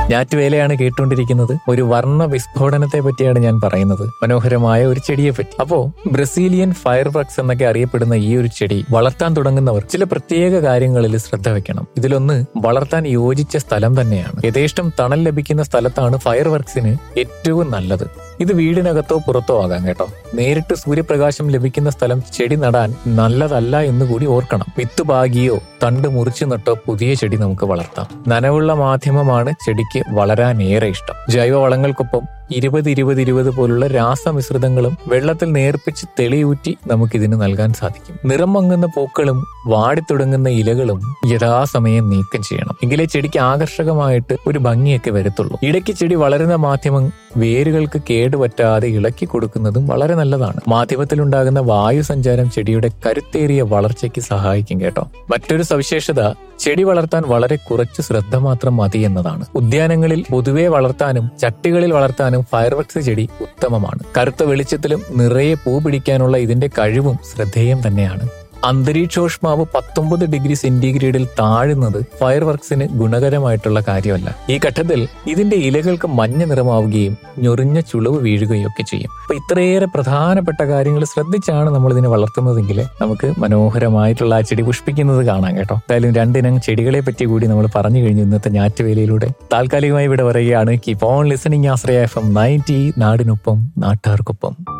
ഞാറ്റുവേലയാണ് കേട്ടുകൊണ്ടിരിക്കുന്നത് ഒരു വർണ്ണ വിസ്ഫോടനത്തെ പറ്റിയാണ് ഞാൻ പറയുന്നത് മനോഹരമായ ഒരു ചെടിയെ പറ്റി അപ്പോ ബ്രസീലിയൻ ഫയർ വർക്സ് എന്നൊക്കെ അറിയപ്പെടുന്ന ഈ ഒരു ചെടി വളർത്താൻ തുടങ്ങുന്നവർ ചില പ്രത്യേക കാര്യങ്ങളിൽ ശ്രദ്ധ വെക്കണം ഇതിലൊന്ന് വളർത്താൻ യോജിച്ച സ്ഥലം തന്നെയാണ് യഥേഷ്ടം തണൽ ലഭിക്കുന്ന സ്ഥലത്താണ് ഫയർ വർക്സിന് ഏറ്റവും നല്ലത് ഇത് വീടിനകത്തോ പുറത്തോ ആകാം കേട്ടോ നേരിട്ട് സൂര്യപ്രകാശം ലഭിക്കുന്ന സ്ഥലം ചെടി നടാൻ നല്ലതല്ല എന്ന് കൂടി ഓർക്കണം വിത്ത് പാകിയോ തണ്ട് മുറിച്ചു നട്ടോ പുതിയ ചെടി നമുക്ക് വളർത്താം നനവുള്ള മാധ്യമമാണ് ചെടിക്ക് വളരാൻ ഏറെ ഇഷ്ടം ജൈവവളങ്ങൾക്കൊപ്പം ഇരുപത് ഇരുപത് ഇരുപത് പോലുള്ള രാസമിശ്രിതങ്ങളും വെള്ളത്തിൽ നേർപ്പിച്ച് തെളിയൂറ്റി നമുക്കിതിന് നൽകാൻ സാധിക്കും നിറം മങ്ങുന്ന പൂക്കളും വാടിത്തുടങ്ങുന്ന ഇലകളും യഥാസമയം നീക്കം ചെയ്യണം എങ്കിലേ ചെടിക്ക് ആകർഷകമായിട്ട് ഒരു ഭംഗിയൊക്കെ വരത്തുള്ളൂ ഇടയ്ക്ക് ചെടി വളരുന്ന മാധ്യമം വേരുകൾക്ക് കേടുപറ്റാതെ ഇളക്കി കൊടുക്കുന്നതും വളരെ നല്ലതാണ് മാധ്യമത്തിലുണ്ടാകുന്ന വായു സഞ്ചാരം ചെടിയുടെ കരുത്തേറിയ വളർച്ചയ്ക്ക് സഹായിക്കും കേട്ടോ മറ്റൊരു സവിശേഷത ചെടി വളർത്താൻ വളരെ കുറച്ച് ശ്രദ്ധ മാത്രം മതി എന്നതാണ് ഉദ്യാനങ്ങളിൽ പൊതുവെ വളർത്താനും ചട്ടികളിൽ വളർത്താനും ഫയർവർക്സ് ചെടി ഉത്തമമാണ് കറുത്ത വെളിച്ചത്തിലും നിറയെ പൂ പിടിക്കാനുള്ള ഇതിന്റെ കഴിവും ശ്രദ്ധേയം തന്നെയാണ് അന്തരീക്ഷോഷ്മാവ് പത്തൊമ്പത് ഡിഗ്രി സെന്റിഗ്രേഡിൽ താഴുന്നത് ഫയർ വർക്സിന് ഗുണകരമായിട്ടുള്ള കാര്യമല്ല ഈ ഘട്ടത്തിൽ ഇതിന്റെ ഇലകൾക്ക് മഞ്ഞ നിറമാവുകയും ഞൊറിഞ്ഞ ചുളിവ് വീഴുകയും ഒക്കെ ചെയ്യും അപ്പൊ ഇത്രയേറെ പ്രധാനപ്പെട്ട കാര്യങ്ങൾ ശ്രദ്ധിച്ചാണ് നമ്മൾ ഇതിനെ വളർത്തുന്നതെങ്കിൽ നമുക്ക് മനോഹരമായിട്ടുള്ള ആ ചെടി പുഷ്പിക്കുന്നത് കാണാം കേട്ടോ എന്തായാലും രണ്ടിനം ചെടികളെ പറ്റി കൂടി നമ്മൾ പറഞ്ഞു കഴിഞ്ഞു ഇന്നത്തെ ഞാറ്റുവേലയിലൂടെ താൽക്കാലികമായി ഇവിടെ പറയുകയാണ് keep on listening Ashraya F M ninety നാടിനൊപ്പം നാട്ടാർക്കൊപ്പം